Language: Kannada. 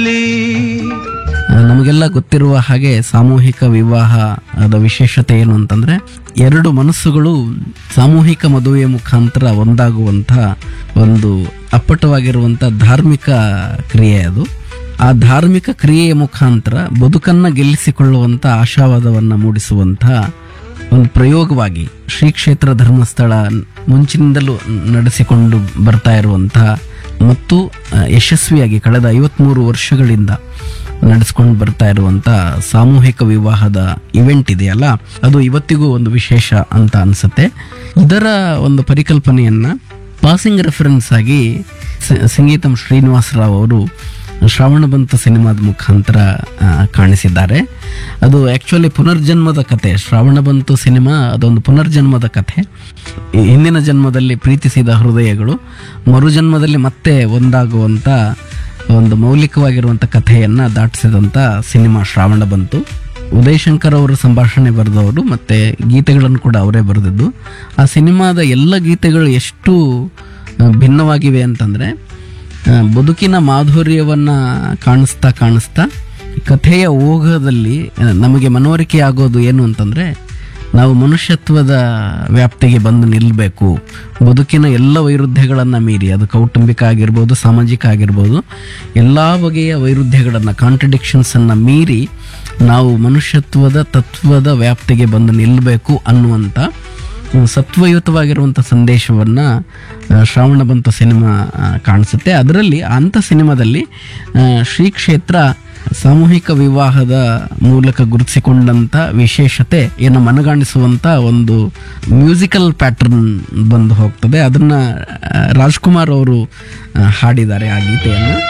ಆ, ನಮಗೆಲ್ಲ ಗೊತ್ತಿರುವ ಹಾಗೆ ಸಾಮೂಹಿಕ ವಿವಾಹದ ವಿಶೇಷತೆ ಏನು ಅಂತಂದ್ರೆ ಎರಡು ಮನಸ್ಸುಗಳು ಸಾಮೂಹಿಕ ಮದುವೆಯ ಮುಖಾಂತರ ಒಂದಾಗುವಂಥ ಒಂದು ಅಪ್ಪಟವಾಗಿರುವಂಥ ಧಾರ್ಮಿಕ ಕ್ರಿಯೆ ಅದು ಆ ಧಾರ್ಮಿಕ ಕ್ರಿಯೆಯ ಮುಖಾಂತರ ಬದುಕನ್ನ ಗೆಲ್ಲಿಸಿಕೊಳ್ಳುವಂಥ ಆಶಾವಾದವನ್ನು ಮೂಡಿಸುವಂಥ ಒಂದು ಪ್ರಯೋಗವಾಗಿ ಶ್ರೀ ಕ್ಷೇತ್ರ ಧರ್ಮಸ್ಥಳ ಮುಂಚಿನಿಂದಲೂ ನಡೆಸಿಕೊಂಡು ಬರ್ತಾ ಇರುವಂತಹ ಮತ್ತು ಆ, ಯಶಸ್ವಿಯಾಗಿ ಕಳೆದ ಐವತ್ಮೂರು ವರ್ಷಗಳಿಂದ ನಡೆಸ್ಕೊಂಡು ಬರ್ತಾ ಇರುವಂತ ಸಾಮೂಹಿಕ ವಿವಾಹದ ಇವೆಂಟ್ ಇದೆಯಲ್ಲ ಅದು ಇವತ್ತಿಗೂ ಒಂದು ವಿಶೇಷ ಅಂತ ಅನ್ಸುತ್ತೆ ಇದರ ಒಂದು ಪರಿಕಲ್ಪನೆಯನ್ನ ಪಾಸಿಂಗ್ ರೆಫರೆನ್ಸ್ ಆಗಿ ಸ- ಸಂಗೀತಂ ಶ್ರೀನಿವಾಸ ರಾವ್ ಅವರು ಶ್ರಾವಣ ಬಂತು ಸಿನಿಮಾದ ಮುಖಾಂತರ ಆ, ಕಾಣಿಸಿದ್ದಾರೆ ಅದು ಆಕ್ಚುಲಿ ಪುನರ್ಜನ್ಮದ ಕತೆ ಶ್ರಾವಣ ಬಂತು ಸಿನಿಮಾ ಅದೊಂದು ಪುನರ್ಜನ್ಮದ ಕಥೆ ಈ ಹಿಂದಿನ ಜನ್ಮದಲ್ಲಿ ಪ್ರೀತಿಸಿದ ಹೃದಯಗಳು ಮರುಜನ್ಮದಲ್ಲಿ ಮತ್ತೆ ಒಂದಾಗುವಂತ ಒಂದು ಮೌಲಿಕವಾಗಿರುವಂಥ ಕಥೆಯನ್ನ ದಾಟಿಸಿದಂಥ ಸಿನಿಮಾ ಶ್ರಾವಣ ಬಂತು ಉದಯ್ ಶಂಕರ್ ಅವರು ಸಂಭಾಷಣೆ ಬರೆದವರು ಮತ್ತೆ ಗೀತೆಗಳನ್ನು ಕೂಡ ಅವರೇ ಬರೆದಿದ್ದು ಆ ಸಿನಿಮಾದ ಎಲ್ಲ ಗೀತೆಗಳು ಎಷ್ಟು ಆ, ಭಿನ್ನವಾಗಿವೆ ಅಂತಂದ್ರೆ ಆ, ಬದುಕಿನ ಮಾಧುರ್ಯವನ್ನ ಕಾಣಿಸ್ತಾ ಕಾಣಿಸ್ತಾ ಕಥೆಯ ಓಘದಲ್ಲಿ ಆ, ನಮಗೆ ಮನವರಿಕೆ ಆಗೋದು ಏನು ಅಂತಂದ್ರೆ ನಾವು ಮನುಷ್ಯತ್ವದ ವ್ಯಾಪ್ತಿಗೆ ಬಂದು ನಿಲ್ಲಬೇಕು ಬದುಕಿನ ಎಲ್ಲ ವೈರುಧ್ಯಗಳನ್ನು ಮೀರಿ ಅದು ಕೌಟುಂಬಿಕ ಆಗಿರ್ಬೋದು ಸಾಮಾಜಿಕ ಆಗಿರ್ಬೋದು ಎಲ್ಲ ಬಗೆಯ ವೈರುಧ್ಯಗಳನ್ನು ಕಾಂಟ್ರಡಿಕ್ಷನ್ಸನ್ನು ಮೀರಿ ನಾವು ಮನುಷ್ಯತ್ವದ ತತ್ವದ ವ್ಯಾಪ್ತಿಗೆ ಬಂದು ನಿಲ್ಲಬೇಕು ಅನ್ನುವಂಥ ಸತ್ವಯುತವಾಗಿರುವಂಥ ಸಂದೇಶವನ್ನು ಶ್ರಾವಣ ಬಂತು ಸಿನಿಮಾ ಆ, ಕಾಣಿಸುತ್ತೆ ಅದರಲ್ಲಿ ಅಂಥ ಸಿನಿಮಾದಲ್ಲಿ ಆ, ಶ್ರೀ ಕ್ಷೇತ್ರ ಸಾಮೂಹಿಕ ವಿವಾಹದ ಮೂಲಕ ಗುರುತಿಸಿಕೊಂಡಂಥ ವಿಶೇಷತೆಯನ್ನು ಮನಗಾಣಿಸುವಂಥ ಒಂದು ಮ್ಯೂಸಿಕಲ್ ಪ್ಯಾಟರ್ನ್ ಬಂದು ಹೋಗ್ತದೆ ಅದನ್ನು ರಾಜ್ಕುಮಾರ್ ಅವರು ಆ, ಹಾಡಿದ್ದಾರೆ ಆ ಗೀತೆಯನ್ನು